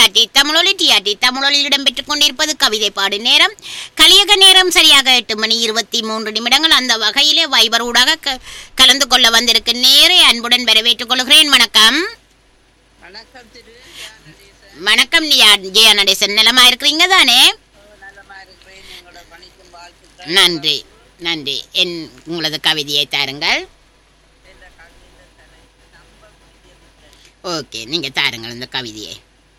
TRT தமிழொலி TRT தமிழொலியில் இடம்பெற்றுக் கொண்டிருப்பது கவிதை பாடு நேரம் கலியக நேரம் சரியாக எட்டு மணி இருபத்தி மூன்று நிமிடங்கள் அந்த வகையிலே வைபர் ஊடாக க- கலந்து கொள்ள வந்திருக்கு நேரே அன்புடன் வரவேற்றுக் கொள்கிறேன் வணக்கம் வணக்கம் திரு ஜானடேசன் வணக்கம் நியா ஜெயா நடேசன் நலமா இருக்கிறீங்க தானே நலமா இருக்கிறேன் எங்களோட பணிக்கும் வாழ்த்துக்கள் நன்றி நன்றி என் உங்களது கவிதையை தாருங்கள் என்ற கவிதை தலைப்பு நம்ப முடியவில்லை ஓகே நீங்க தாருங்கள் இந்த கவிதையை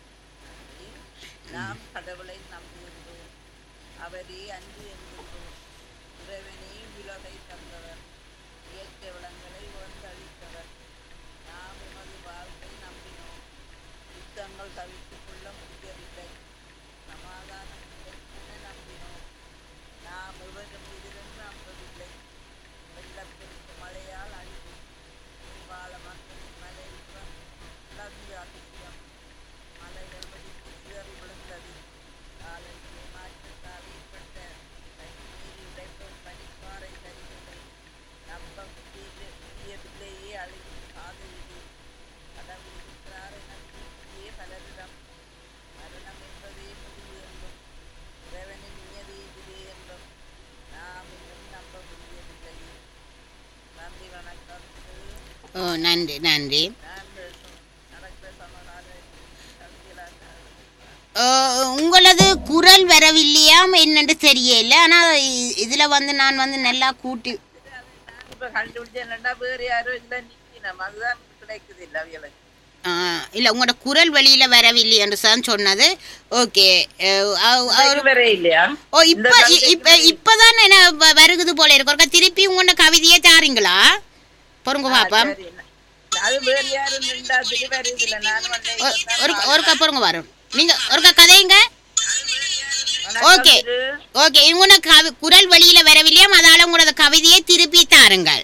நாம் கடவுளை நம்புகின்றோம் அவரே அன்பு என்கின்றோம் இறைவனே உலகை தந்தவர் இயற்கை வளங்களை ஒன்றளித்தவர் நாம் எமது வாழ்வை நம்பினோம் யுத்தங்கள் தவிர்த்துக் கொள்ள முடியவில்லை சமாதானம் கிடைக்கும் என நம்பினோம் நாம் எவரும் எதிரும் நம்பவில்லை வெள்ளப்பெருக்கு மழையால் அழிவு நீர்வாழ மக்களின் மலை இழந்து அதிசயம் மலைகள் வெடித்து சிதறி விழுந்தது காலநிலை மாற்றத்தால் ஏற்பட்ட பனிநீர் உடைப்பும் பனிப்பாறை சரிவுகள் நம்ப முடிய- முடியவில்லையே அழிவின் பாதையிலே கடவுள் இருக்கிறார் என கூறியே பலரிடம் மரணம் என்பதே முடிவு என்றும் இறைவனின் நியதி இதுவே என்றும் நாம் இன்னும் நம்ப முடியவில்லையே நன்றி வணக்கம் திரு. ஓ நன்றி நன்றி நான் நடக்கிற சமகால கவிதைகளாக ஓ, உங்களது குரல் வரவில்லையாம் என்னன்னு தெரியல ஆனா இ- இதுல வந்து நான் வந்து நல்லா கூட்டி நான் இப்ப கண்டுபிடிச்சேன்டா வேற யாரும் இல்ல நிக்கணும் அதுதான் கிடைக்குது இல்ல அவியலுக்கு ஆ, இல்ல உங்களோட குரல் வெளியில வரவில்லை என்று தான் சொன்னது ஓகே வேற இல்லையா ஓ இப்ப இ- இப்ப இப்பதான் என்ன வ- வருகுது போல இருக்கு ஒருக்கா திருப்பி உங்களோட கவிதையை தாரீங்களா பொறுங்க பாப்போம் சரி அது வேற யாரும் நின்றா திரு வருது இல்ல நான் வந்தேன் ஒ- ஒரு ஒருக்கா பொறுங்க வரும் நீங்க ஒருக்கா கதைங்க ஓகே ஓகே உங்களோட கவி குரல் வெளியில வரவில்லையாம் அதால உங்களோட கவிதையை திருப்பி தாருங்கள்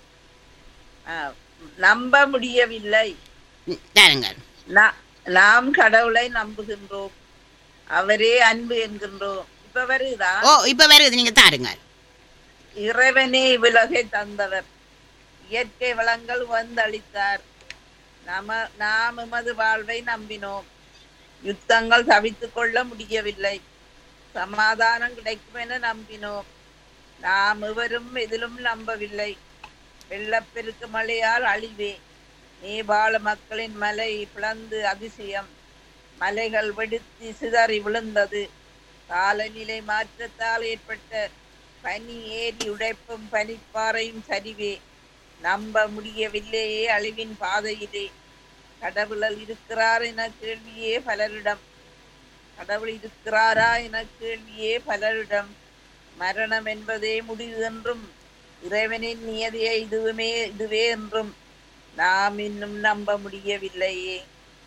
நம்ப முடியவில்லை ம், தாருங்கள் நா- நாம் கடவுளை நம்புகின்றோம் அவரே அன்பு என்கின்றோம் இப்ப வருதா ஓ இப்ப வருது நீங்க தாருங்கள் இறைவனே இவ்வுலகை தந்தவர் இயற்கை வளங்கள் வந்தளித்தார் நம நாம் எமது வாழ்வை நம்பினோம் யுத்தங்கள் தவித்துக் கொள்ள முடியவில்லை சமாதானம் கிடைக்கும் என நம்பினோம் நாம் எவரும் எதிலும் நம்பவில்லை வெள்ளப்பெருக்கு மழையால் அழிவே நேபாள மக்களின் மலை பிளந்து அதிசயம் மலைகள் வெடித்து சிதறி விழுந்தது காலநிலை மாற்றத்தால் ஏற்பட்ட பனி ஏறி உடைப்பும் பனிப்பாறையும் சரிவே நம்ப முடியவில்லையே அழிவின் பாதையிலே கடவுள் இருக்கிறார் என கேள்வியே பலரிடம் கடவுள் இருக்கிறாரா என கேள்வியே பலரிடம் மரணம் என்பதே முடிவு என்றும் இறைவனின் நியதியை இதுவுமே இதுவே என்றும் நாம் இன்னும் நம்ப முடியவில்லையே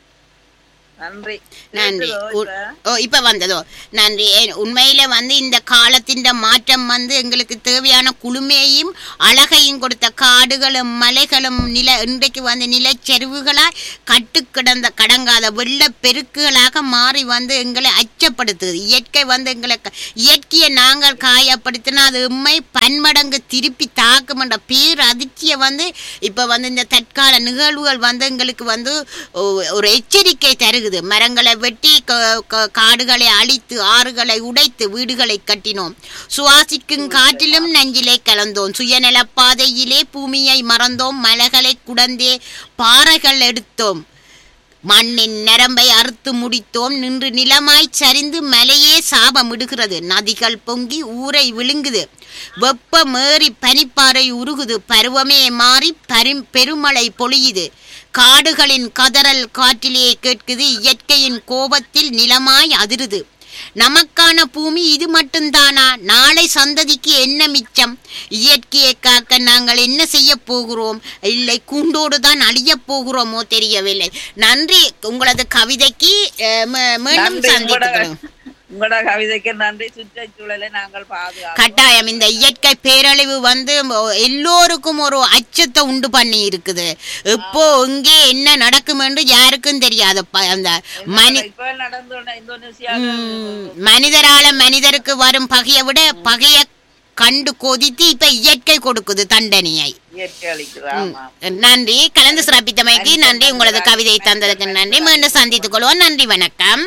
நன்றி நன்றி கேக்குதோ உ- இப்ப? ஓ இப்ப வந்ததோ நன்றி ஏ- உண்மையில வந்து இந்த காலத்தின் மாற்றம் வந்து எங்களுக்கு தேவையான குளுமையையும் அழகையும் கொடுத்த காடுகளும் மலைகளும் நில இன்றைக்கு வந்து நிலச்சரிவுகளாய் கட்டு கிடந்த கடங்காத வெள்ள பெருக்குகளாக மாறி வந்து எங்களை அச்சப்படுத்துது இயற்கை வந்து எங்களை க- இயற்கையை நாங்கள் காயப்படுத்தினா அது உண்மை பன்மடங்கு திருப்பி தாக்கும் என்ற பேர் அதிர்ச்சியை வந்து இப்ப வந்து இந்த தற்கால நிகழ்வுகள் வந்து எங்களுக்கு வந்து ஒ- ஒரு எச்சரிக்கை தருகுது மரங்களை வெட்டி க- க- காடுகளை அழித்து ஆறுகளை உடைத்து வீடுகளை கட்டினோம் சுவாசிக்கும் காற்றிலும் நஞ்சிலே கலந்தோம் சுயநல பாதையிலே பூமியை மறந்தோம் மலைகளை குடந்தே பாறைகள் எடுத்தோம் மண்ணின் நரம்பை அறுத்து முடித்தோம் நின்று நிலமாய் சரிந்து மலையே சாபமிடுகிறது நதிகள் பொங்கி ஊரை விழுங்குது வெப்பமேறி பனிப்பாறை உருகுது பருவமே மாறி பரும் பெருமழை பொழியுது காடுகளின் கதறல் காற்றிலே கேட்குது இயற்கையின் கோபத்தில் நிலமாய் அதிருது நமக்கான பூமி இது மட்டும்தானா நாளை சந்ததிக்கு என்ன மிச்சம் இயற்கையை காக்க நாங்கள் என்ன செய்ய போகிறோம் இல்லை கூண்டோடு தான் அழியப் போகிறோமோ தெரியவில்லை நன்றி உங்களது கவிதைக்கு அஹ், மீ- மீண்டும் நன்றி உங்களோட சந்திக்கிறோம் உங்களோட கவிதைக்கு நன்றி சுற்றுச்சூழலை நாங்கள் பாதுகாப்போம் கட்டாயம் இந்த இயற்கை பேரழிவு வந்து ம- எல்லோருக்கும் ஒரு அச்சத்தை உண்டு பண்ணி இருக்குது இப்போ இங்கே என்ன நடக்கும் என்று யாருக்கும் தெரியாது ப- அந்த மனி இப்ப நடந்து இந்தோனேசியா ம், மனிதரால மனிதருக்கு வரும் பகையை விட பகையை கண்டு கொதித்து இப்ப இயற்கை கொடுக்குது தண்டனையை இயற்கை அளிக்குது ஆமா நன்றி கலந்து சிறப்பித்தமைக்கு நன்றி உங்களது கவிதை தந்ததுக்கு நன்றி மீண்டும் சந்தித்துக் கொள்வோம் நன்றி வணக்கம்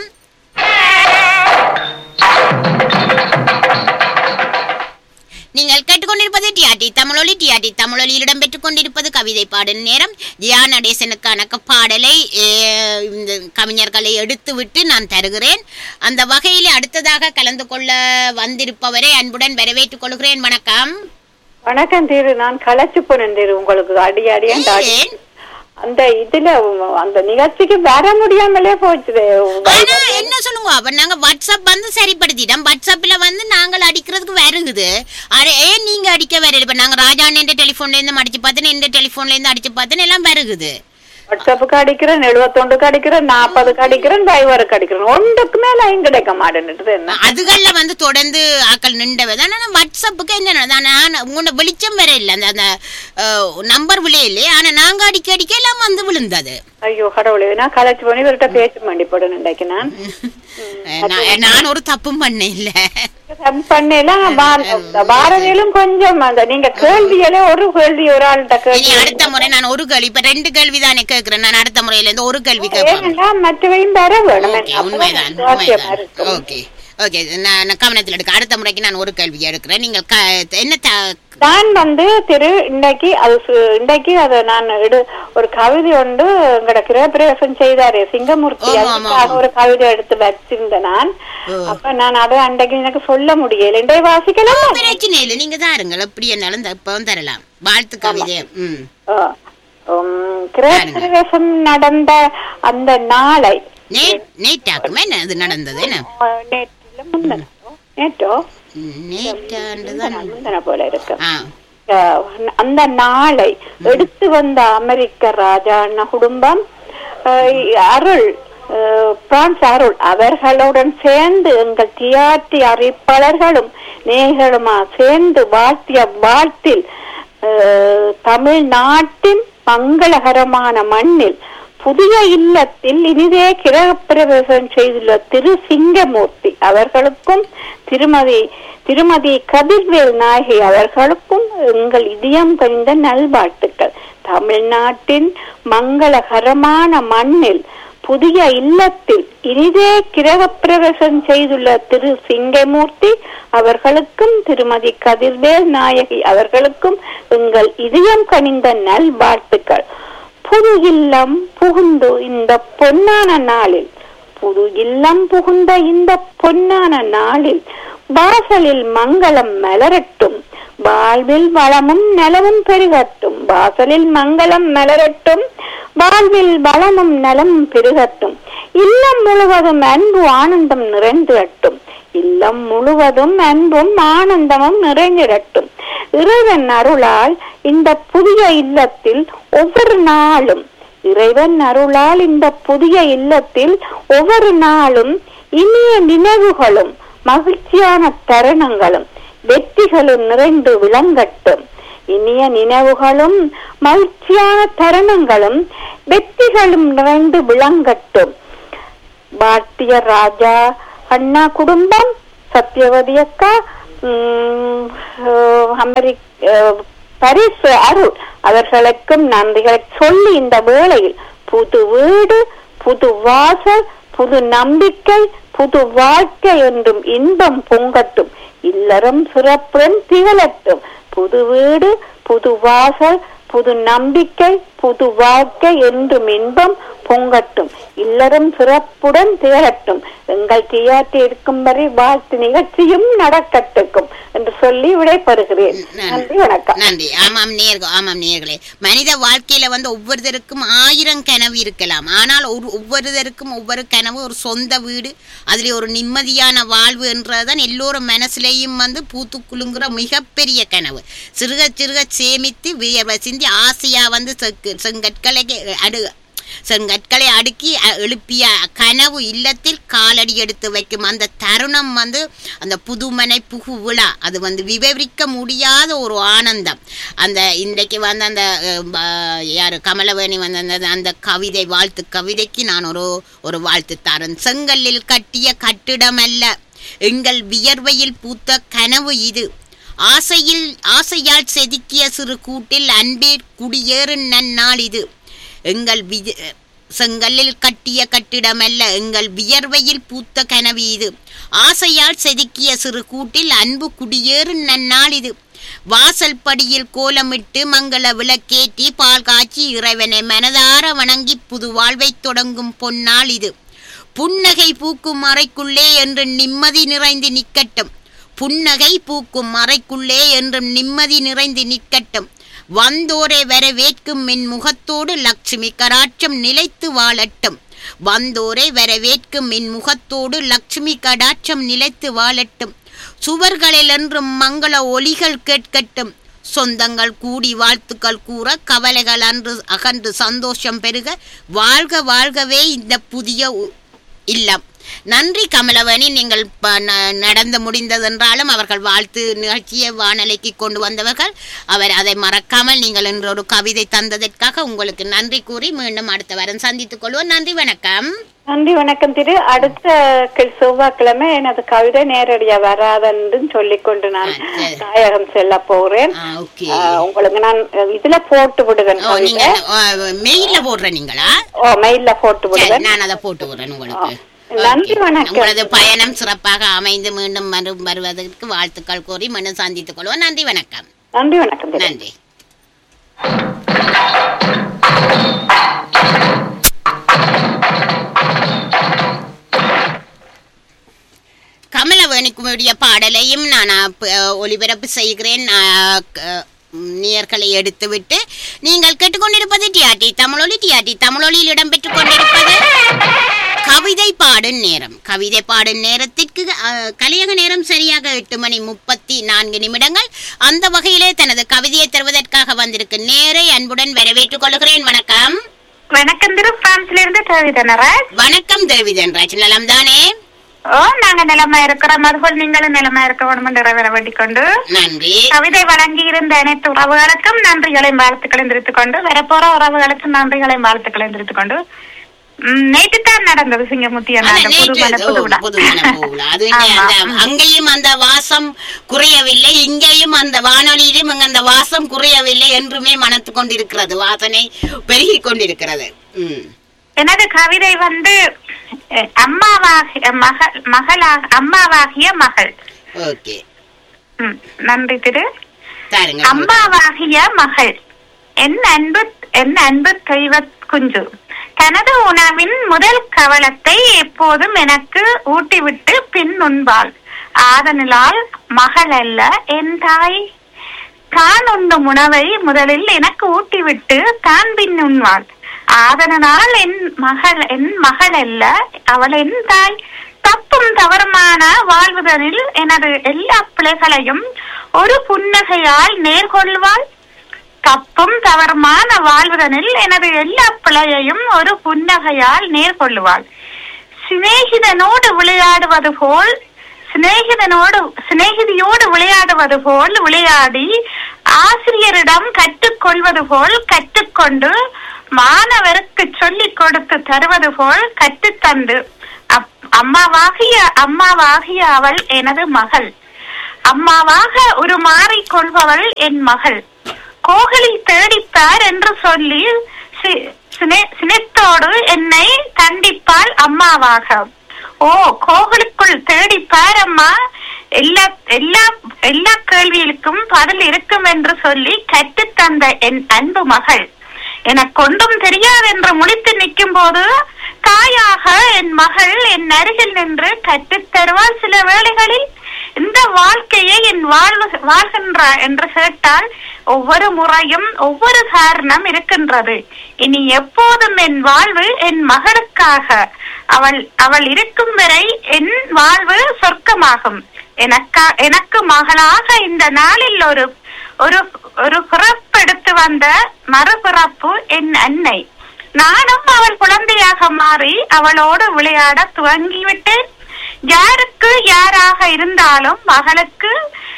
நீங்கள் கேட்டுக்கொண்டிருப்பது டிஆர்டி தமிழொலி டிஆர்டி தமிழொலியில் இடம்பெற்றுக் கொண்டிருப்பது கவிதை பாடும் நேரம் ஜியா நடேசனுக்கான க- பாடலை அஹ், இந்த கவிஞர்களை எடுத்துவிட்டு நான் தருகிறேன் அந்த வகையில் அடுத்ததாக கலந்து கொள்ள வந்திருப்பவரை அன்புடன் வரவேற்றுக் கொள்கிறேன் வணக்கம் வணக்கம் தீரு நான் களைச்சு போனேன் தீரு உங்களுக்கு அடி அடியாண்டு அடி ஏன்? அந்த இதுல உ- அந்த நிகழ்ச்சிக்கு வர முடியாமலே போச்சு ஆனா என்ன சொல்லுங்க அப்ப நாங்க வாட்ஸ்அப் வந்து சரிப்படுத்திட்டோம் வாட்ஸ்அப்ல வந்து நாங்கள் அடிக்கிறதுக்கு வருகுது அरे ஏன் நீங்க அடிக்க வரல இப்ப நாங்க ராஜா என்ற டெலிபோன்ல இருந்து அடிச்சு பார்த்தேன் இந்த டெலிபோன்ல இருந்து அடிச்சு பார்த்தேன் எல்லாம் வருகுது வாட்ஸ்அப்புக்கு அடிக்கிறேன் எழுபத்தொண்டுக்கு அடிக்கிறேன் நாற்பதுக்கு அடிக்கிறேன் டிரைவருக்கு அடிக்கிறேன் ஒன்றுக்குமே லைன் கிடைக்க மாட்டேன்னுட்டு என்ன அதுகள்ல வந்து தொடர்ந்து ஆக்கள் நின்றவை தான் ஆனா வாட்ஸ்அப்புக்கு என்ன நான் உங்களோட வெளிச்சம் வர இல்லை அந்த அந்த நம்பர் விளையிலே ஆனா நாங்க அடிக்க அடிக்க எல்லாம் வந்து விழுந்தது ஐயோ கடவுளே நான் களைச்சு போனி இவர்கிட்ட பேச்சு மண்டிப்படும் இன்றைக்கு நான் அஹ் நான் நான் ஒரு தப்பும் பண்ண இல்ல பண்ணலாம் பாரதியிலும் கொஞ்சம் அந்த நீங்க கேள்வியில ஒரு கேள்வி ஒரு ஆள்கிட்ட இனி கேள்வி அடுத்த முறை நான் ஒரு கேள்வி இப்ப ரெண்டு கேள்வி தானே கேட்கிறேன் நான் அடுத்த முறையில இருந்து ஒரு கேள்வி கேட்பேன் ஏனென்றா மற்றவையும் வர வேணும் ஓகே அப்பதான் உண்மைதான் சுவாரஸ்யமா உண்மைதான் இருக்கும். ஓகே ஓகே நான் நான் கவனத்தில் எடுக்க அடுத்த முறைக்கு நான் ஒரு கேள்வி எடுக்கிறேன் நீங்கள் க- என்ன த- நான் வந்து திரு இன்றைக்கு அது சு- இன்றைக்கு அதை நான் எடு ஒரு கவிதை ஒன்று எங்கட கிரகப்பிரவேசம் செய்தாரு சிங்கமூர்த்தி ஆமா, ஆமா, அதுக்காக ஒரு கவிதை எடுத்து வச்சிருந்தேன் நான் அப்ப நான் அதை அன்றைக்கு எனக்கு சொல்ல முடியல இன்றைய வாசிக்கலாம் பிரச்சனை இல்லை நீங்க தான் இருங்கள் எப்படி என்னாலும் த- இப்பவும் தரலாம் வாழ்த்து கவிதை ம் கிரகப்பிரவேசம் நடந்த அந்த நாளை நே நேற்றாக்குமே என்ன இது நடந்தது என்ன அஹ், நேற்றுல முந்தனோ நேற்றோ ம், நேற்றாண்டு தான் முந்தன போல இருக்கு ஆ அஹ் அந்த நாளை எடுத்து வந்த அமெரிக்க ராஜான குடும்பம் அஹ் அருள் அஹ் பிரான்ஸ் அருள் அவர்களுடன் சேர்ந்து எங்கள் தியாட்டி அறிவிப்பாளர்களும் நேர்களுமா சேர்ந்து வாழ்த்திய வாழ்த்தில் அஹ் தமிழ்நாட்டின் மங்களகரமான மண்ணில் புதிய இல்லத்தில் இனிதே கிரகப்பிரவேசம் செய்துள்ள திரு சிங்கமூர்த்தி அவர்களுக்கும் திருமதி திருமதி கதிர்வேல் நாயகி அவர்களுக்கும் எங்கள் இதயம் கனிந்த நல்வாழ்த்துக்கள் தமிழ்நாட்டின் மங்களகரமான மண்ணில் புதிய இல்லத்தில் இனிதே கிரகப்பிரவேசம் செய்துள்ள திரு சிங்கமூர்த்தி அவர்களுக்கும் திருமதி கதிர்வேல் நாயகி அவர்களுக்கும் எங்கள் இதயம் கனிந்த நல்வாழ்த்துக்கள் புது இல்லம் புகுந்து இந்த பொன்னான நாளில் புது இல்லம் புகுந்த இந்த பொன்னான நாளில் வாசலில் மங்களம் மலரட்டும் வாழ்வில் வளமும் நலமும் பெருகட்டும் வாசலில் மங்களம் மலரட்டும் வாழ்வில் வளமும் நலமும் பெருகட்டும் இல்லம் முழுவதும் அன்பு ஆனந்தம் நிறைந்திடட்டும் இல்லம் முழுவதும் அன்பும் ஆனந்தமும் நிறைந்திடட்டும் இறைவன் அருளால் இந்த புதிய இல்லத்தில் ஒவ்வொரு நாளும் இறைவன் அருளால் இந்த புதிய இல்லத்தில் ஒவ்வொரு நாளும் இனிய நினைவுகளும் மகிழ்ச்சியான தருணங்களும் வெற்றிகளும் நிறைந்து விளங்கட்டும் இனிய நினைவுகளும் மகிழ்ச்சியான தருணங்களும் வெற்றிகளும் நிறைந்து விளங்கட்டும் பாரதிய ராஜா அண்ணா குடும்பம் சத்யவதி அக்கா உம், அஹ், அமெரிக் அஹ், பரிஸ் அருள் அவர்களுக்கும் நன்றிகளை சொல்லி இந்த வேளையில் புது வீடு புது வாசல் புது நம்பிக்கை புது வாழ்க்கை என்றும் இன்பம் பொங்கட்டும் இல்லறம் சிறப்புடன் திகழட்டும் புது வீடு புது வாசல் புது நம்பிக்கை புது வாழ்க்கை என்றும் இன்பம் பொங்கட்டும் இல்லறம் சிறப்புடன் திகழட்டும் எங்கள் தியாட்டி இருக்கும் வரை வாழ்த்து நிகழ்ச்சியும் நடக்கட்டுக்கும் என்று சொல்லி விடைபெறுகிறேன் நன்றி வணக்கம் நன்றி ஆமாம் நேர்கள் ஆமாம் நேர்களே மனித வாழ்க்கையில வந்து ஒவ்வொருத்தருக்கும் ஆயிரம் கனவு இருக்கலாம் ஆனால் ஒரு ஒவ்வொருத்தருக்கும் ஒவ்வொரு கனவு ஒரு சொந்த வீடு அதுல ஒரு நிம்மதியான வாழ்வு என்றதுதான் எல்லோரும் மனசுலேயும் வந்து பூத்து குலுங்குற மிகப்பெரிய கனவு சிறுக சிறுக சேமித்து வியர்வை சிந்தி ஆசையா வந்து செக்கு- செங்கற்களை அடு செங்கற்களை அடுக்கி அ- எழுப்பிய கனவு இல்லத்தில் காலடி எடுத்து வைக்கும் அந்த தருணம் வந்து அந்த புதுமனை புகு விழா அது வந்து விவரிக்க முடியாத ஒரு ஆனந்தம் அந்த இன்றைக்கு வந்து அந்த அஹ், ப- யாரு கமலவேணி வந்து அந்த அந்த கவிதை வாழ்த்து கவிதைக்கு நான் ஒரு ஒரு வாழ்த்து தரேன் செங்கல்லில் கட்டிய கட்டிடம் அல்ல எங்கள் வியர்வையில் பூத்த கனவு இது ஆசையில் ஆசையால் செதுக்கிய சிறு கூட்டில் அன்பே குடியேறும் நன்னாள் இது எங்கள் விஜ செங்கல்லில் கட்டிய கட்டிடமல்ல எங்கள் வியர்வையில் பூத்த கனவு இது ஆசையால் செதுக்கிய சிறு கூட்டில் அன்பு குடியேறும் நன்னாள் இது வாசல் படியில் கோலமிட்டு மங்கள விளக்கேற்றி பால் காய்ச்சி இறைவனை மனதார வணங்கி புது வாழ்வைத் தொடங்கும் பொன்னாள் இது புன்னகை பூக்கும் அறைக்குள்ளே என்று நிம்மதி நிறைந்து நிற்கட்டும் புன்னகை பூக்கும் அறைக்குள்ளே என்றும் நிம்மதி நிறைந்து நிற்கட்டும் வந்தோரை வரவேற்கும் என் முகத்தோடு லட்சுமி கடாட்சம் நிலைத்து வாழட்டும் வந்தோரை வரவேற்கும் என் முகத்தோடு லட்சுமி கடாட்சம் நிலைத்து வாழட்டும் சுவர்களில் என்றும் மங்கள ஒலிகள் கேட்கட்டும் சொந்தங்கள் கூடி வாழ்த்துக்கள் கூற கவலைகள் அன்று அகன்று சந்தோஷம் பெருக வாழ்க வாழ்கவே இந்த புதிய உ- இல்லம் நன்றி கமலவணி நீங்கள் ப- ந- நடந்து முடிந்ததென்றாலும் அவர்கள் வாழ்த்து நிகழ்ச்சியை வானொலிக்கு கொண்டு வந்தவர்கள் அவர் அதை மறக்காமல் நீங்கள் இன்று ஒரு கவிதை தந்ததற்காக உங்களுக்கு நன்றி கூறி மீண்டும் அடுத்த வாரம் சந்தித்துக் கொள்வோம் நன்றி வணக்கம் நன்றி வணக்கம் திரு அடுத்த கி- செவ்வாய்க்கிழமை எனது கவிதை நேரடியா வராதுன்னு சொல்லிக்கொண்டு நான் ஆ, சரி. தாயகம் செல்ல போகிறேன் ஆ, ஓகே ஆ, உங்களுக்கு நான் இதுல போட்டு விடுவேன் ஓ நீங்க கவிதை மெயில்ல போடுற நீங்களா ஓ மெயில்ல போட்டு சரி விடுவேன் நான் அதை போட்டு விடுறேன் உங்களுக்கு நன்றி ஓகே. வணக்கம். உங்களது பயணம் சிறப்பாக அமைந்து மீண்டும் வரு- வருவதற்கு வாழ்த்துக்கள் கூறி மீண்டும் சந்தித்துக் கொள்வோம் நன்றி வணக்கம் நன்றி வணக்கம் திரு நன்றி கமலவேணிக்குமுடைய பாடலையும் நான் அப்ப, ஒளிபரப்பு செய்கிறேன் நான், க- நேயர்களை எடுத்துவிட்டு நீங்கள் கேட்டுக்கொண்டிருப்பது டிஆர்டி தமிழொலி டிஆர்டி தமிழொலியில் இடம்பெற்றுக் கொண்டிருப்பது கவிதை பாடும் நேரம் கவிதை பாடும் நேரத்திற்கு அஹ், கலியக நேரம் சரியாக எட்டு மணி முப்பத்தி நான்கு நிமிடங்கள் அந்த வகையிலே தனது கவிதையை தருவதற்காக வந்திருக்கு நேரை அன்புடன் வரவேற்றுக் கொள்கிறேன் வணக்கம் வணக்கம் திரு பிரான்ஸ்ல இருந்து தேவிதனராஜ் வணக்கம் தேவி தன்ராஜ் நலம் தானே ஓ நாங்க நிலமா இருக்கிறோம் அதுபோல் நீங்களும் நிலமா இருக்க வேண்டும் என்று இறைவனை வேண்டிக் கொண்டு நன்றி கவிதை வழங்கி இருந்த அனைத்து உறவுகளுக்கும் நன்றிகளையும் வாழ்த்துக்களையும் தெரிவித்துக் கொண்டு வரப்போற உறவுகளுக்கும் நன்றிகளையும் வாழ்த்துக்களையும் தெரிவித்துக் கொண்டு ம், நேற்றுத்தான் நடந்தது சிங்கமுத்தி அது அந்த புது நேற்று மன ஏதோ புது விழா. புதுமண பூவிழா. அது இங்கே ஆமா. அந்த அங்கேயும் அந்த வாசம் குறையவில்லை இங்கேயும் அந்த வானொலியிலும் இங்க அந்த வாசம் குறையவில்லை என்றுமே மனத்து கொண்டிருக்கிறது வாசனை பெருகி கொண்டிருக்கிறது ம். எனது கவிதை வந்து அஹ், அம்மாவாகிய மகள் மகளாக அம்மாவாகிய மகள் ஓகே ம், நன்றி திரு தாருங்க அம்மாவாகிய மகள் என் அன்பு என் அன்பு தெய்வ குஞ்சு தனது உணவின் முதல் கவலத்தை எப்போதும் எனக்கு ஊட்டிவிட்டு பின் உண்பாள் ஆதலால் மகள் அல்ல என் தாய் தான் உண்ணும் உணவை முதலில் எனக்கு ஊட்டிவிட்டு தான் பின் உண்பாள் ஆதனால் என் மகள் என் மகள் அல்ல அவள் என் தாய் தப்பும் தவறுமான வாழ்வுதனில் எனது எல்லா பிள்ளைகளையும் ஒரு புன்னகையால் நேர்கொள்வாள் தப்பும் தவறுமான வாழ்வுதனில் எனது எல்லா பிள்ளையையும் ஒரு புன்னகையால் நேர்கொள்ளுவாள் சிநேகிதனோடு விளையாடுவது போல் சிநேகிதனோடு சிநேகிதியோடு விளையாடுவது போல் விளையாடி ஆசிரியரிடம் கற்றுக்கொள்வது போல் கற்றுக்கொண்டு மாணவருக்கு சொல்லிக் கொடுத்து தருவது போல் கற்றுத்தந்து அப்- அம்மாவாகிய அம்மாவாகிய அவள் எனது மகள் அம்மாவாக உருமாறிக் கொள்பவள் என் மகள் கோகலி தேடிப்பார் என்று சொல்லி சி- சினே- சினத்தோடு என்னை தண்டிப்பாள் அம்மாவாக ஓ கோகலுக்குள் தேடிப்பார் அம்மா எல்லா எல்லா எல்லா கேள்விகளுக்கும் பதில் இருக்கும் என்று சொல்லி கற்றுத்தந்த என் அன்பு மகள் எனக்கு ஒன்றும் தெரியாது என்று முழித்து நிற்கும் போது தாயாக என் மகள் என் அருகில் நின்று கற்றுத் தருவாள் சில வேளைகளில் இந்த வாழ்க்கையை என் வாழ்வு வாழ்கின்ற என்று கேட்டால் ஒவ்வொரு முறையும் ஒவ்வொரு காரணம் இருக்கின்றது இனி எப்போதும் என் வாழ்வு என் மகளுக்காக அவள் அவள் இருக்கும் வரை என் வாழ்வு சொர்க்கமாகும் எனக்கா எனக்கு மகளாக இந்த நாளில் ஒரு ஒரு ஒரு பிறப்பெடுத்து வந்த மறுபிறப்பு என் அன்னை நானும் அவள் குழந்தையாக மாறி அவளோடு விளையாட துவங்கிவிட்டேன் யாருக்கு யாராக இருந்தாலும் மகளுக்கு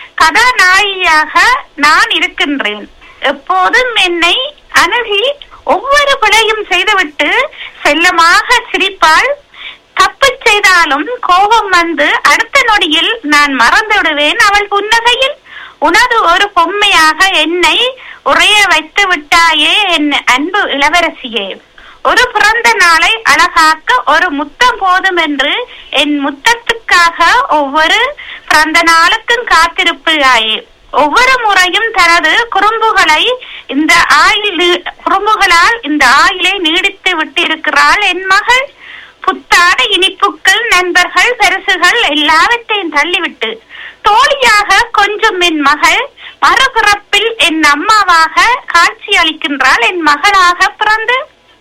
கதாநாயகியாக நான் இருக்கின்றேன் எப்போதும் என்னை அணுகி ஒவ்வொரு பிழையும் செய்துவிட்டு செல்லமாக சிரிப்பாள் தப்பு செய்தாலும் கோபம் வந்து அடுத்த நொடியில் நான் மறந்து விடுவேன் அவள் புன்னகையில் உனது ஒரு பொம்மையாக என்னை உறைய வைத்து விட்டாயே என் அன்பு இளவரசியே ஒரு பிறந்த நாளை அழகாக்க ஒரு முத்தம் போதும் என்று என் முத்தத்துக்காக ஒவ்வொரு பிறந்த நாளுக்கும் காத்திருப்பாயே ஒவ்வொரு முறையும் தனது குறும்புகளை இந்த ஆயில் நீ- குறும்புகளால் இந்த ஆயிலை நீடித்து விட்டிருக்கிறாள் என் மகள் புத்தாட இனிப்புக்கள் நண்பர்கள் பரிசுகள் எல்லாவற்றையும் தள்ளிவிட்டு தோழியாக கொஞ்சம் என் மகள் மறுபிறப்பில் என் அம்மாவாக காட்சி அளிக்கின்றாள் என் மகளாக பிறந்து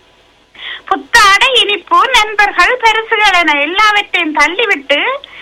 புத்தாடை இனிப்பு நண்பர்கள் பரிசுகள் என எல்லாவற்றையும் தள்ளிவிட்டு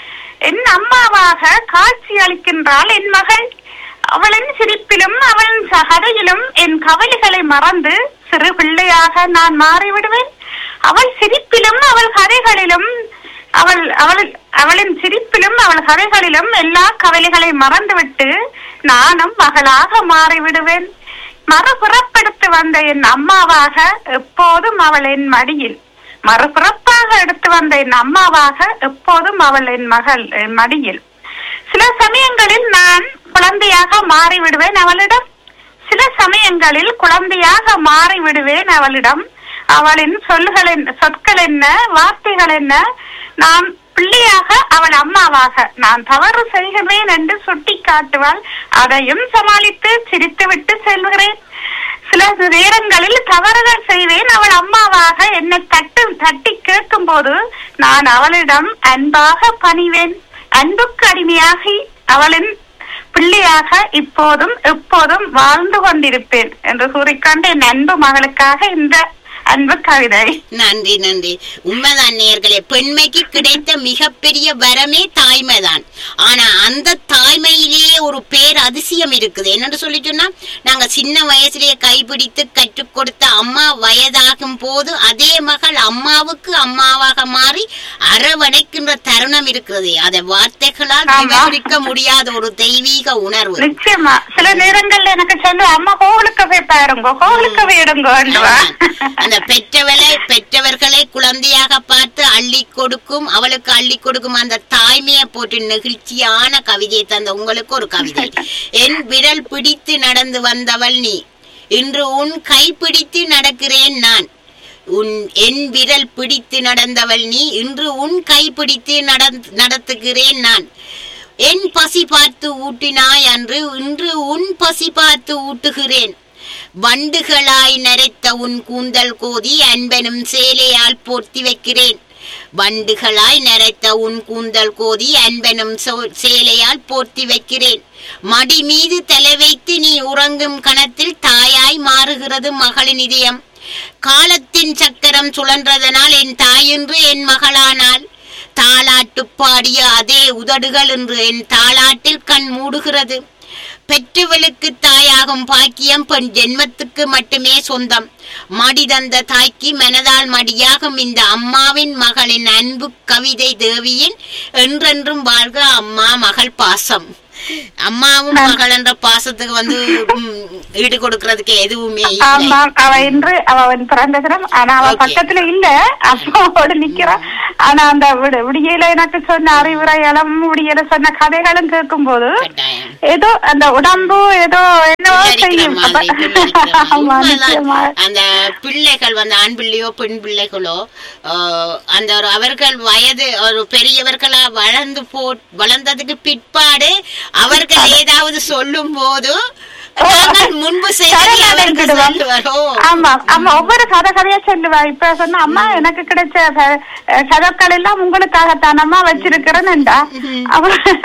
என் அம்மாவாக காட்சி அளிக்கின்றாள் என் மகள் அவளின் சிரிப்பிலும் அவளின் சகதையிலும் என் கவலைகளை மறந்து சிறு பிள்ளையாக நான் மாறிவிடுவேன் அவள் சிரிப்பிலும் அவள் கதைகளிலும் அவள் அவள் அவளின் சிரிப்பிலும் அவள் கதைகளிலும் எல்லா கவலைகளை மறந்துவிட்டு நானும் மகளாக மாறிவிடுவேன் மறுபிறப்பெடுத்து வந்த என் அம்மாவாக எப்போதும் அவள் என் மடியில் மறுபிறப்பாக எடுத்து வந்த என் அம்மாவாக எப்போதும் அவள் என் மகள் என் மடியில் சில சமயங்களில் நான் குழந்தையாக மாறிவிடுவேன் அவளிடம் சில சமயங்களில் குழந்தையாக மாறிவிடுவேன் அவளிடம் அவளின் சொல்லுகள் என்ன சொற்கள் என்ன வார்த்தைகள் என்ன நான் பிள்ளையாக அவள் அம்மாவாக நான் தவறு செய்கிறேன் என்று சுட்டி காட்டுவாள் அதையும் சமாளித்து சிரித்துவிட்டு செல்கிறேன் சில நேரங்களில் தவறுகள் செய்வேன் அவள் அம்மாவாக என்னை தட்டு தட்டி கேட்கும் போது நான் அவளிடம் அன்பாக பணிவேன் அன்புக்கு அடிமையாகி அவளின் பிள்ளையாக இப்போதும் எப்போதும் வாழ்ந்து கொண்டிருப்பேன் என்று கூறிக்கொண்டு என் அன்பு மகளுக்காக இந்த அன்பு கவிதை நன்றி நன்றி உண்மைதான் நேர்களே பெண்மைக்கு கிடைத்த மிகப்பெரிய வரமே தாய்மைதான் ஆனா அந்த தாய்மையிலேயே ஒரு பேர் அதிசயம் இருக்குது என்னன்னு சொல்லி சொன்னா நாங்க சின்ன வயசுலயே கைப்பிடித்து கற்றுக் கொடுத்த அம்மா வயதாகும் போது அதே மகள் அம்மாவுக்கு அம்மாவாக மாறி அரவணைக்கின்ற தருணம் இருக்கிறது அதை வார்த்தைகளால் ஆமா. விவரிக்க முடியாத ஒரு தெய்வீக உணர்வு நிச்சயமா சில நேரங்கள்ல எனக்கு சொல்லு அம்மா கோவிலுக்கு போய் பாருங்க கோவிலுக்கு போயிடுங்க அதுதான். அந்த பெற்றவளை பெற்றவர்களை குழந்தையாக பார்த்து அள்ளி கொடுக்கும் அவளுக்கு அள்ளி கொடுக்கும் அந்த தாய்மையை போட்டு நெகிழ்ச்சியான கவிதையை தந்த உங்களுக்கு ஒரு கவிதை என் விரல் பிடித்து நடந்து வந்தவள் நீ இன்று உன் கை பிடித்து நடக்கிறேன் நான் உன் என் விரல் பிடித்து நடந்தவள் நீ இன்று உன் கை பிடித்து நடந்- நடத்துகிறேன் நான் என் பசி பார்த்து ஊட்டினாய் அன்று இன்று உன் பசி பார்த்து ஊட்டுகிறேன் வண்டுகளாய் நரைத்த உன் கூந்தல் கோதி அன்பனும் சேலையால் போர்த்தி வைக்கிறேன் வண்டுகளாய் நரைத்த உன் கூந்தல் கோதி அன்பனும் சோ- சேலையால் போர்த்தி வைக்கிறேன் மடி மீது தலை வைத்து நீ உறங்கும் கணத்தில் தாயாய் மாறுகிறது மகளின் இதயம் காலத்தின் சக்கரம் சுழன்றதனால் என் தாயென்று என் மகளானாள் தாலாட்டு பாடிய அதே உதடுகள் என்று என் தாலாட்டில் கண் மூடுகிறது பெற்றவளுக்கு தாயாகும் பாக்கியம் பெண் ஜென்மத்துக்கு மட்டுமே சொந்தம் மடி தந்த தாய்க்கு மனதால் மடியாகும் இந்த அம்மாவின் மகளின் அன்பு கவிதை தேவியின் என்றென்றும் வாழ்க அம்மா மகள் பாசம் அம்மாவும் மகள் என்ற பாசத்துக்கு வந்து ம், ஈடு கொடுக்கறதுக்கு எதுவுமே இல்லை ஆமா அவ இன்று அவ வந்து பிறந்த தினம் ஆனா அவ Okay. பக்கத்துல இல்ல அம்மாவோட நிக்கிறா ஆனா அந்த விடு- விடியல எனக்கு சொன்ன அறிவுரைகளும் விடியல சொன்ன கதைகளும் கேட்கும் போது கட்டாயம் ஏதோ அந்த உடம்பு ஏதோ என்னவோ புல்லரிக்கிற செய்யும் அப்ப- மாதிரி, புல்லரிக்கிற மாதிரி. ஆமா உண்மைதான். நிச்சயமா அந்த பிள்ளைகள் வந்து ஆண் பிள்ளையோ பெண் பிள்ளைகளோ ஆஹ், அந்த ஒரு அவர்கள் வயது ஒரு பெரியவர்களா வளர்ந்து போ வளர்ந்ததுக்கு பிற்பாடு அவர்கள் ஏதாவது சொல்லும் போது நாங்கள் முன்பு செய்ததை கதை அவர்கள் கேட்டுடுவா. சொல்லுவாரோ ஆமா ஆமா ஒவ்வொரு கதை கதையா சொல்லுவா இப்ப சொன்ன அம்மா எனக்கு கிடைச்ச க- கதைகள் எல்லாம் உங்களுக்காகத்தான் அம்மா வச்சிருக்கிறேன்டா அவ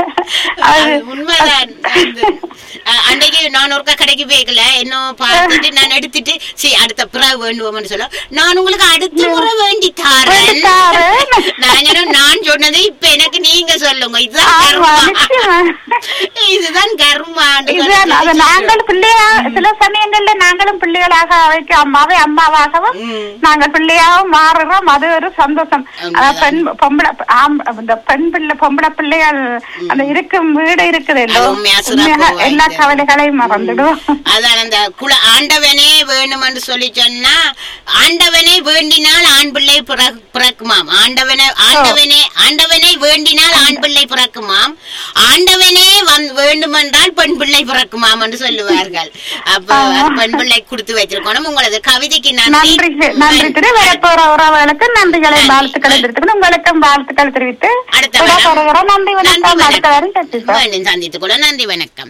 அது அது உண்மைதான் அந்த, அஹ், அன்னைக்கு நான் ஒருக்கா கடைக்கு போய்க்கல இன்னும் பார்த்துட்டு நான் எடுத்துட்டு சரி அடுத்த பிறகு வேண்டுவோம்னு சொல்ல நான் உங்களுக்கு அடுத்த முறை வேண்டி தாரேன் வேண்டி தாரேன். நான் சொன்னேன், நான் சொன்னதை இப்ப எனக்கு நீங்க சொல்லுங்க இதுதான் ஆமா கர்மா நிச்சயமா இதுதான் கர்மா இதுதான் அதை நாங்க பிள்ளைகள் பிள்ளையா சில சமயங்கள்ல நாங்களும் பிள்ளைகளாக அவைக்கு அம்மாவை அம்மாவாகவும் ம். நாங்கள் பிள்ளையாகவும் மாறுறோம் அது ஒரு சந்தோஷம் உண்மைதான். அதான் பெண் பொம்பளை ஆம் இந்த பெண் பிள்ளை பொம்பளை பிள்ளைகள் அந்த இருக்கும் வீடு இருக்குது அது உண்மையா சிறப்பு உண்மையாக எல்லா வாய்ந்தது. கவலைகளையும் மறந்துடும் அதான் அந்த குல ஆண்டவனே வேணும் என்று சொல்லி சொன்னா ஆண்டவனை வேண்டினால் ஆண் பிள்ளை பிற- பிறக்குமாம் ஆண்டவனை ஆண்டவனே ஆண்டவனை வேண்டினால் ஆண் பிள்ளை பிறக்குமாம் ஆண்டவனே வந் வேண்டுமென்றால் பெண் பிள்ளை பிறக்குமாம் என்று சொல்லுவார்கள் அப்ப ஆமா. பெண் பிள்ளை கொடுத்து வச்சிருக்கணும் உங்களது கவிதைக்கு நன்றி நன்றி நன்றி திரு வரப்போற உறவுகளுக்கு நன்றிகளை வாழ்த்துக்களை தெரிவித்துக்கணும் உங்களுக்கும் வாழ்த்துக்கள் தெரிவித்து அடுத்த விடை வாரம். பெறுகிறோம். நன்றி நன்றி வணக்கம் அடுத்த வாரம் வணக்கம் சந்திப்போம் மீண்டும் சந்தித்துக் கொள்ள நன்றி வணக்கம்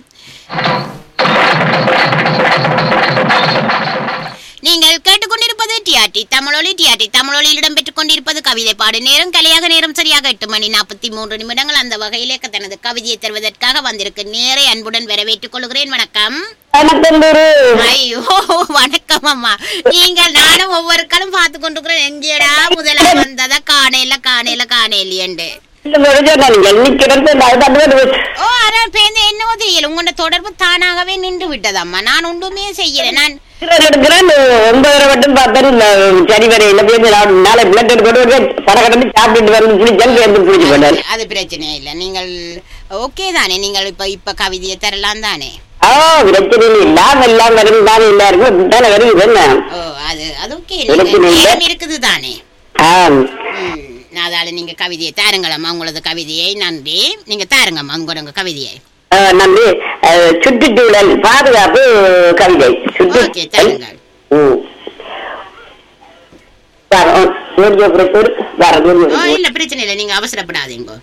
நீங்கள் கேட்டுக்கொண்டிருப்பது டிஆர்டி தமிழொலி டிஆர்டி தமிழொலியில் இடம்பெற்றுக் கொண்டிருப்பது கவிதை பாடு நேரம் கலையாக நேரம் சரியாக எட்டு மணி நாற்பத்தி மூன்று நிமிடங்கள் அந்த வகையிலே தனது கவிதையை தருவதற்காக வந்திருக்கு நேரை அன்புடன் வரவேற்றுக் கொள்கிறேன் வணக்கம் வணக்கம் குரு ஐயோ வணக்கம் அம்மா நீங்கள் நானும் ஒவ்வொரு காலம் பார்த்து கொண்டிருக்கிறேன் எங்கேடா முதல்ல வந்ததா காணையில காணையில காணையிலேண்டு ஓ ஆனால் பேருந்து என்னவோ தெரியல உங்களோட தொடர்பு தானாகவே நின்று விட்டதம்மா நான் ஒன்றுமே செய்யல நான் எடுக்கிறேன் ஒன்பதரை மட்டும் பார்த்தேன் சரி வரையில போய் நாளை பிளட் எடுத்து பட கடந்து சாப்பிட்டுட்டு வந்து குளிச்சாலும் சேர்ந்து குளிச்சு போட்டாரு அது பிரச்சனை இல்லை நீங்கள் ஓகே தானே நீங்கள் இப்ப இப்ப கவிதையை தரலாம் தானே ஆ பிரச்சனை இல்லாம எல்லாம் வரும் தானே எல்லாருக்கும் தானே வருது என்ன ஓ அது அது ஓகே பிரச்சனை இல்லை. நேரம் இருக்குது தானே ஆ ம், அதால நீங்க கவிதையை தாருங்களம்மா உங்களது கவிதையை நன்றி நீங்க தாருங்கம்மா உங்களோட கவிதையை ஆ, நன்றி அஹ், சுற்றுச்சூழல் பாதுகாப்பு கவிதை ஓகே சுற்றுச்சூழல் தாருங்கள் ம். வரோம். நூறு பிரச்சனை வர நூறு ஓ இல்ல பிரச்சனை இல்லை நீங்க அவசரப்படாதீங்க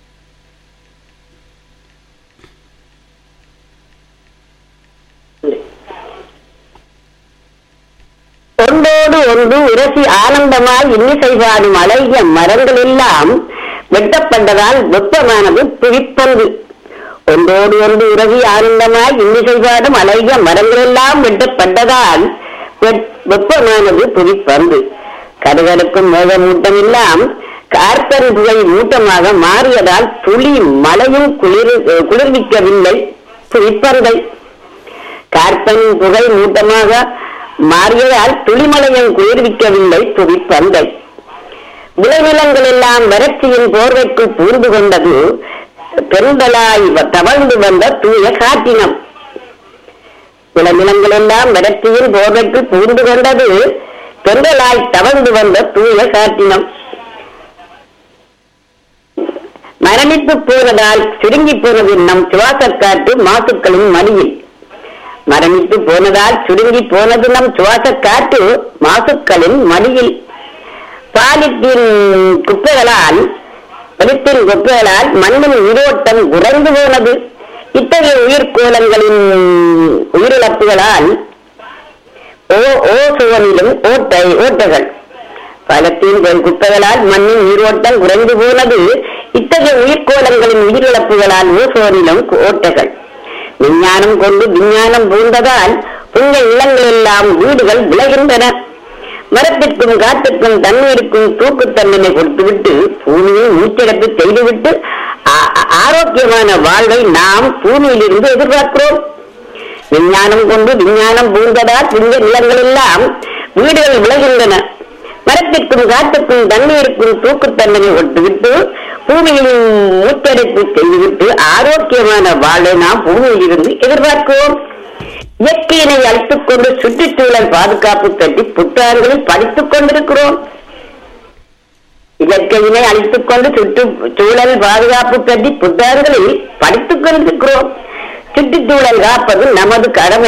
ஒன்றோடு ஒன்று உரசி ஆனந்தமாய் இன்னிசை பாடும் அழகிய மரங்கள் எல்லாம் வெட்டப்பட்டதால் வெப்பமானது புவிப்பந்து ஒன்றோடு ஒன்று உரசி ஆனந்தமாய் இன்னிசை பாடும் அழகிய மரங்கள் எல்லாம் வெட்டப்பட்டதால் வெப்- வெப்பமானது புவிப்பந்து கடுகடுக்கும் மேகமூட்டம் எல்லாம் கார்பன் புகை மூட்டமாக மாறியதால் துளி மழையும் குளிர் குளிர்விக்கவில்லை புவிப்பந்தை கார்பன் புகை மூட்டமாக மாறியதால் துளிமலையும் குளிர்விக்கவில்லை புவிப்பந்தை விளைநிலங்கள் எல்லாம் வறட்சியின் போர்வைக்குள் பூர்ந்து கொண்டது பெருந்தலாய் வ- தவழ்ந்து வந்த தூய காட்டினம் விளைநிலங்கள் எல்லாம் வறட்சியின் போர்வைக்குள் பூர்ந்து கொண்டது பெருந்தலாய் தவழ்ந்து வந்த தூய காட்டினம் மரணித்து போனதால் சுருங்கி போனது நம் சுவாசக் காற்று மாசுக்களின் மடியில் மரணித்து போனதால் சுருங்கி போனது நம் சுவாச காற்று மாசுக்களின் மடியில் பாலித்தீன் குப்பைகளால் வெளித்தின் குப்பைகளால் மண்ணின் உயிரோட்டம் குறைந்து போனது இத்தகைய உயிர்கோளங்களின் உயிரிழப்புகளால் ஓ- ஓசோனிலும் ஓட்டை ஓட்டைகள் பலத்தீன் குப்பைகளால் மண்ணின் உயிரோட்டம் குறைந்து போனது இத்தகைய உயிர்கோளங்களின் உயிரிழப்புகளால் ஓசோனிலும் ஓட்டைகள் விஞ்ஞானம் கொண்டு விஞ்ஞானம் பூந்ததால் உங்கள் இல்லங்கள் எல்லாம் வீடுகள் விளைகின்றன மரத்திற்கும் காற்றுக்கும் தண்ணீருக்கும் தூக்குத்தன்மையை கொடுத்துவிட்டு பூமியை மூச்செடுத்து செய்துவிட்டு ஆ- ஆ- ஆரோக்கியமான வாழ்வை நாம் பூமியிலிருந்து எதிர்பார்க்கிறோம் விஞ்ஞானம் கொண்டு விஞ்ஞானம் பூந்ததால் இந்த இல்லங்கள் எல்லாம் வீடுகள் விளைகின்றன மரத்திற்கும் காற்றுக்கும் தண்ணீருக்கும் தூக்குத்தன்மையை ஒட்டுவிட்டு பூமியில் மூச்சடைப்பு செய்துவிட்டு ஆரோக்கியமான வாழ்வை நாம் பூமியில் இருந்து எதிர்பார்க்கிறோம் இயற்கையினை அழித்துக் கொண்டு சுற்றுச்சூழல் பாதுகாப்பு பற்றி புத்தகங்களில் படித்துக் கொண்டிருக்கிறோம் இயற்கையினை அழித்துக் கொண்டு சுற்றுச்சூழல் பாதுகாப்பு பற்றி புத்தகங்களில் படித்துக் கொண்டிருக்கிறோம் சுற்றுச்சூழல் காப்பது நமது கடமை